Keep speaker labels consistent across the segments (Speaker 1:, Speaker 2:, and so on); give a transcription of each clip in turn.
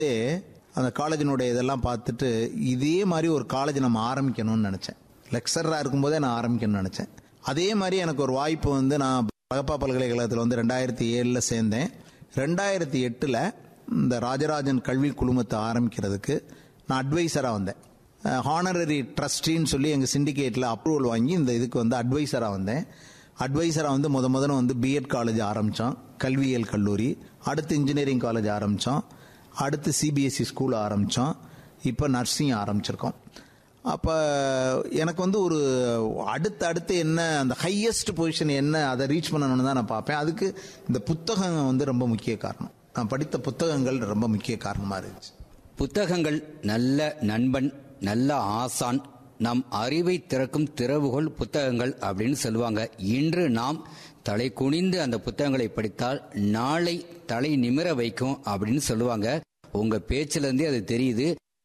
Speaker 1: அந்த காலேஜினுடைய இதெல்லாம் பார்த்துட்டு இதே மாதிரி ஒரு காலேஜ் நம்ம ஆரம்பிக்கணும்னு நினச்சேன் லெக்சராக இருக்கும்போதே நான் ஆரம்பிக்கணும்னு நினச்சேன் அதே மாதிரி எனக்கு ஒரு வாய்ப்பு வந்து நான் பகப்பா பல்கலைக்கழகத்தில் வந்து ரெண்டாயிரத்தி ஏழில் சேர்ந்தேன் ரெண்டாயிரத்தி எட்டில் இந்த ராஜராஜன் கல்வி குழுமத்தை ஆரம்பிக்கிறதுக்கு நான் அட்வைசராக வந்தேன் ஹானரரி ட்ரஸ்டின்னு சொல்லி எங்கள் சிண்டிகேட்டில் அப்ரூவல் வாங்கி இந்த இதுக்கு வந்து அட்வைசராக வந்தேன் அட்வைசராக வந்து முத முதல்ல வந்து பிஎட் காலேஜ் ஆரம்பித்தோம் கல்வியியல் கல்லூரி அடுத்து இன்ஜினியரிங் காலேஜ் ஆரம்பித்தோம் அடுத்து சிபிஎஸ்சி ஸ்கூல் ஆரம்பித்தோம் இப்போ நர்சிங் ஆரம்பிச்சிருக்கோம் அப்போ எனக்கு வந்து ஒரு அடுத்து அடுத்து என்ன அந்த ஹையஸ்ட் பொசிஷன் என்ன அதை ரீச் பண்ணணும்னு தான் நான் பார்ப்பேன் அதுக்கு இந்த புத்தகம் வந்து ரொம்ப முக்கிய காரணம் நான் படித்த புத்தகங்கள் ரொம்ப முக்கிய காரணமாக இருந்துச்சு
Speaker 2: புத்தகங்கள் நல்ல நண்பன் நல்ல ஆசான் நம் அறிவை திறக்கும் திறவுகோல் புத்தகங்கள் அப்படின்னு சொல்லுவாங்க இன்று நாம் தலை குனிந்து அந்த புத்தகங்களை படித்தால் நாளை தலை நிமிர வைக்கும் அப்படின்னு சொல்லுவாங்க உங்க பேச்சுல இருந்தே அது தெரியுது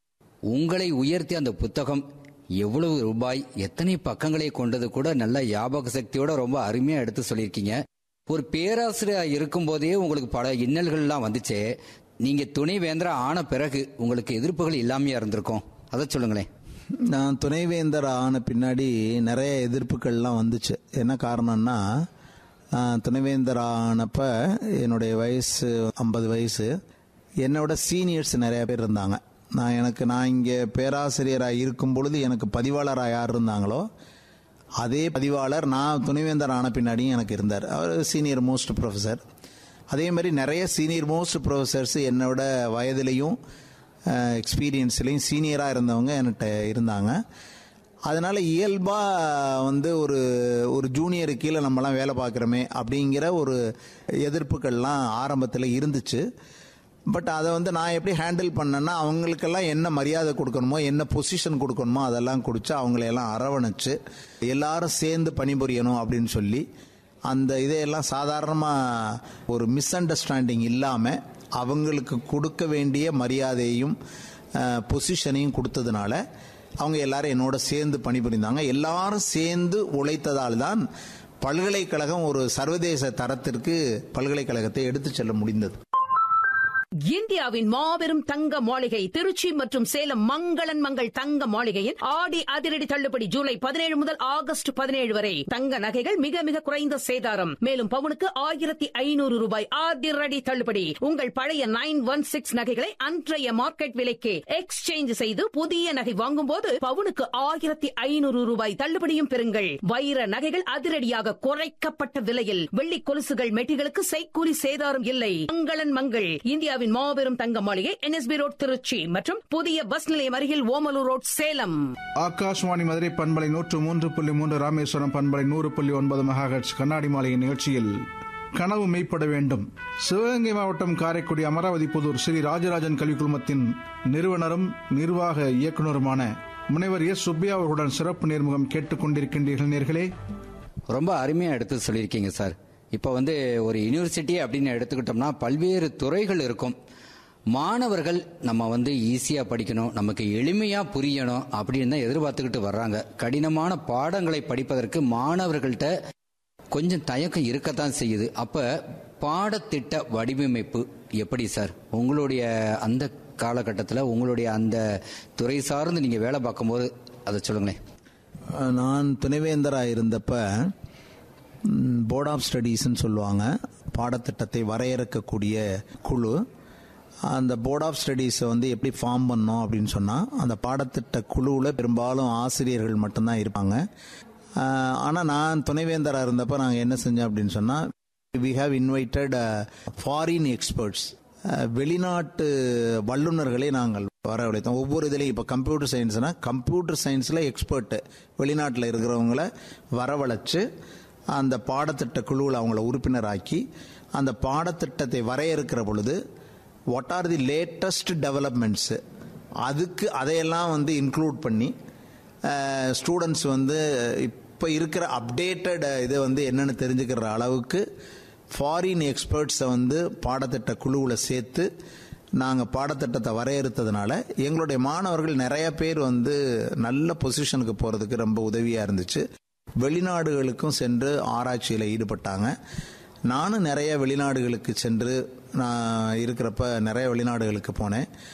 Speaker 2: உங்களை உயர்த்தி அந்த புத்தகம் எவ்வளவு ரூபாய் எத்தனை பக்கங்களை கொண்டது கூட நல்ல ஞாபக சக்தியோட ரொம்ப அருமையா எடுத்து சொல்லியிருக்கீங்க ஒரு பேராசிரியர் இருக்கும்போதே உங்களுக்கு பல இன்னல்கள்லாம் வந்துச்சே நீங்க துணை வேந்தரா ஆன பிறகு உங்களுக்கு எதிர்ப்புகள் இல்லாமையா இருந்திருக்கும் அதை சொல்லுங்களேன்
Speaker 1: நான் துணைவேந்தர் ஆன பின்னாடி நிறைய எதிர்ப்புகள்லாம் வந்துச்சு என்ன காரணம்னா நான் துணைவேந்தர் ஆனப்ப என்னுடைய வயசு ஐம்பது வயசு என்னோட சீனியர்ஸ் நிறைய பேர் இருந்தாங்க நான் எனக்கு நான் இங்கே பேராசிரியராக இருக்கும் பொழுது எனக்கு பதிவாளராக யார் இருந்தாங்களோ அதே பதிவாளர் நான் துணைவேந்தர் ஆன பின்னாடியும் எனக்கு இருந்தார் அவர் சீனியர் மோஸ்ட் ப்ரொஃபஸர் அதே மாதிரி நிறைய சீனியர் மோஸ்ட் ப்ரொஃபஸர்ஸ் என்னோட வயதிலையும் எக்ஸ்பீரியன்ஸ்லையும் சீனியராக இருந்தவங்க என்கிட்ட இருந்தாங்க அதனால் இயல்பாக வந்து ஒரு ஒரு ஜூனியர் கீழே நம்மலாம் வேலை பார்க்குறோமே அப்படிங்கிற ஒரு எதிர்ப்புகள்லாம் ஆரம்பத்தில் இருந்துச்சு பட் அதை வந்து நான் எப்படி ஹேண்டில் பண்ணேன்னா அவங்களுக்கெல்லாம் என்ன மரியாதை கொடுக்கணுமோ என்ன பொசிஷன் கொடுக்கணுமோ அதெல்லாம் கொடுத்து அவங்களையெல்லாம் அரவணைச்சு எல்லாரும் சேர்ந்து பணிபுரியணும் அப்படின்னு சொல்லி அந்த இதையெல்லாம் சாதாரணமாக ஒரு மிஸ் அண்டர்ஸ்டாண்டிங் இல்லாமல் அவங்களுக்கு கொடுக்க வேண்டிய மரியாதையும் பொசிஷனையும் கொடுத்ததுனால அவங்க எல்லாரும் என்னோட சேர்ந்து பணிபுரிந்தாங்க எல்லாரும் சேர்ந்து உழைத்ததால் தான் பல்கலைக்கழகம் ஒரு சர்வதேச தரத்திற்கு பல்கலைக்கழகத்தை எடுத்து செல்ல முடிந்தது
Speaker 3: இந்தியாவின் மாபெரும் தங்க மாளிகை திருச்சி மற்றும் சேலம் மங்களன் மங்கள் தங்க மாளிகையின் ஆடி அதிரடி தள்ளுபடி ஜூலை பதினேழு முதல் ஆகஸ்ட் பதினேழு வரை தங்க நகைகள் மிக மிக குறைந்த சேதாரம் மேலும் பவுனுக்கு ஆயிரத்தி ஐநூறு ரூபாய் அதிரடி தள்ளுபடி உங்கள் பழைய நைன் ஒன் சிக்ஸ் நகைகளை அன்றைய மார்க்கெட் விலைக்கு எக்ஸ்சேஞ்ச் செய்து புதிய நகை வாங்கும் போது பவுனுக்கு ஆயிரத்தி ஐநூறு ரூபாய் தள்ளுபடியும் பெறுங்கள் வைர நகைகள் அதிரடியாக குறைக்கப்பட்ட விலையில் வெள்ளி கொலுசுகள் மெட்டிகளுக்கு செய்கூலி சேதாரம் இல்லை மங்களன் மங்கள் இந்தியாவின் மாபெரும் தங்க மாளிகை என்எஸ்பி ரோட் திருச்சி மற்றும் புதிய பஸ் நிலையம் அருகில் ஓமலூர் ரோட் சேலம்
Speaker 4: ஆகாஷ்வாணி மதுரை பண்பலை நூற்று மூன்று புள்ளி மூன்று ராமேஸ்வரம் பண்பலை நூறு புள்ளி ஒன்பது மெகாஹெட்ஸ் கண்ணாடி மாளிகை நிகழ்ச்சியில் கனவு மெய்ப்பட வேண்டும் சிவகங்கை மாவட்டம் காரைக்குடி அமராவதி புதூர் ஸ்ரீ ராஜராஜன் கல்விக் குழுமத்தின் நிறுவனரும் நிர்வாக இயக்குநருமான முனைவர் எஸ் சுப்பையா அவர்களுடன் சிறப்பு நேர்முகம் கேட்டுக் கொண்டிருக்கின்றீர்கள் நேர்களே
Speaker 2: ரொம்ப அருமையா எடுத்து சொல்லியிருக்கீங்க சார் இப்போ வந்து ஒரு யூனிவர்சிட்டி அப்படின்னு எடுத்துக்கிட்டோம்னா பல்வேறு துறைகள் இருக்கும் மாணவர்கள் நம்ம வந்து ஈஸியா படிக்கணும் நமக்கு எளிமையா புரியணும் அப்படின்னு தான் எதிர்பார்த்துக்கிட்டு வர்றாங்க கடினமான பாடங்களை படிப்பதற்கு மாணவர்கள்ட்ட கொஞ்சம் தயக்கம் இருக்கத்தான் செய்யுது அப்ப பாடத்திட்ட வடிவமைப்பு எப்படி சார் உங்களுடைய அந்த காலகட்டத்தில் உங்களுடைய அந்த துறை சார்ந்து நீங்க வேலை பார்க்கும்போது அதை சொல்லுங்களேன்
Speaker 1: நான் துணைவேந்தராக இருந்தப்ப போர்ட் ஆஃப் ஸ்டடீஸ்ன்னு சொல்லுவாங்க பாடத்திட்டத்தை வரையறுக்கக்கூடிய குழு அந்த போர்ட் ஆஃப் ஸ்டடீஸை வந்து எப்படி ஃபார்ம் பண்ணோம் அப்படின்னு சொன்னால் அந்த பாடத்திட்ட குழுவில் பெரும்பாலும் ஆசிரியர்கள் மட்டும்தான் இருப்பாங்க ஆனால் நான் துணைவேந்தராக இருந்தப்ப நாங்கள் என்ன செஞ்சோம் அப்படின்னு சொன்னால் we have invited foreign experts வெளிநாட்டு வல்லுநர்களை நாங்கள் வரவழைத்தோம் ஒவ்வொரு இதுலையும் இப்போ கம்ப்யூட்டர் சயின்ஸ்னா கம்ப்யூட்டர் சயின்ஸில் எக்ஸ்பர்ட்டு வெளிநாட்டில் இருக்கிறவங்கள வரவழைச்சு அந்த பாடத்திட்ட குழுவில் அவங்கள உறுப்பினராக்கி அந்த பாடத்திட்டத்தை வரையறுக்கிற பொழுது what are the latest developments அதுக்கு அதையெல்லாம் வந்து இன்க்ளூட் பண்ணி ஸ்டூடெண்ட்ஸ் வந்து இப்போ இருக்கிற அப்டேட்டட் இது வந்து என்னென்னு தெரிஞ்சுக்கிற அளவுக்கு ஃபாரின் எக்ஸ்பர்ட்ஸை வந்து பாடத்திட்ட குழுவில் சேர்த்து நாங்கள் பாடத்திட்டத்தை வரையறுத்ததுனால எங்களுடைய மாணவர்கள் நிறைய பேர் வந்து நல்ல பொசிஷனுக்கு போகிறதுக்கு ரொம்ப உதவியாக இருந்துச்சு வெளிநாடுகளுக்கும் சென்று ஆராய்ச்சியில் ஈடுபட்டாங்க நானும் நிறைய வெளிநாடுகளுக்கு சென்று நான் இருக்கிறப்ப நிறைய வெளிநாடுகளுக்கு போனேன்